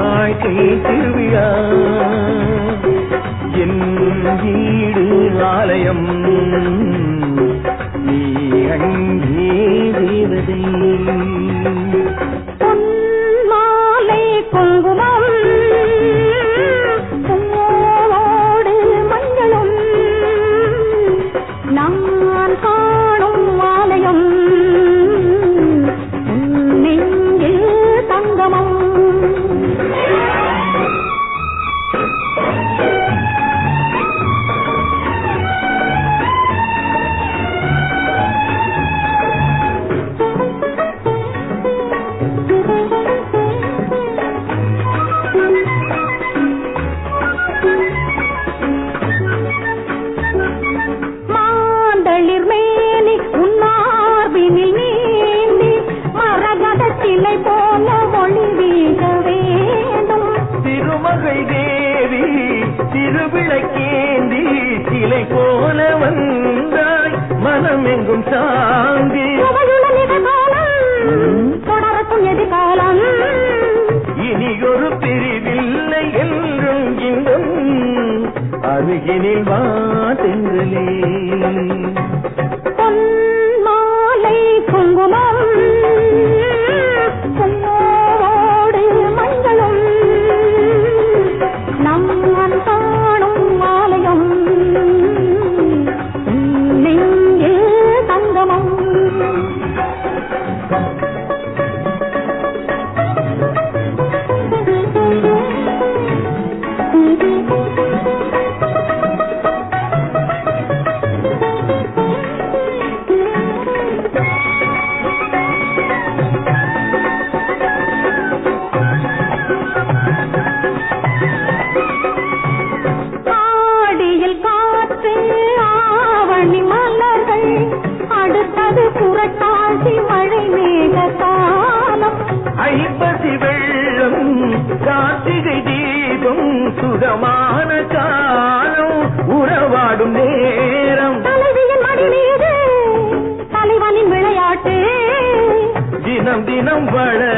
வாழ்க்கை திருவிழா என் வீடு ஆலயம் நீ அங்கே தேவதை பொன்மாலை குங்குமம் பூவோடு மஞ்சளும் நான் காணும் ஆலயம் உன் நெஞ்சில் தங்கமம் மாந்தளிர் மேனி உன்னார்பினில் நீந்தி மரகத சிலை போல ஒளி வீச வேண்டும் திருமகள் தேவி திருவிளக்கேந்தி சிலை போல வந்தாய் மனம் எங்கும் சாந்தி புகழுடன் எதிர்காலம் தொடரட்டும் எதிர்காலம் இனியொரு பிரிவில்லை என்றும் இன்பம் அருகினில் வா தென்றலே பொன்மாலை குங்குமம் பொன்னோடு மஞ்சளும் நான் காணும் ஆலயம் உன் நெஞ்சில் தங்கமம் ஆடியில் காற்று ஆவணி மலர்கள் அடுத்தது புரட்டாசி மழை மேக காலம் ஐப்பசி வெள்ளம் கார்த்திகை தீபம் சுகமான காலம் உறவாடும் நேரம் தலைவியின் மடி மீது தலைவனின் விளையாட்டு தினம் தினம் வளர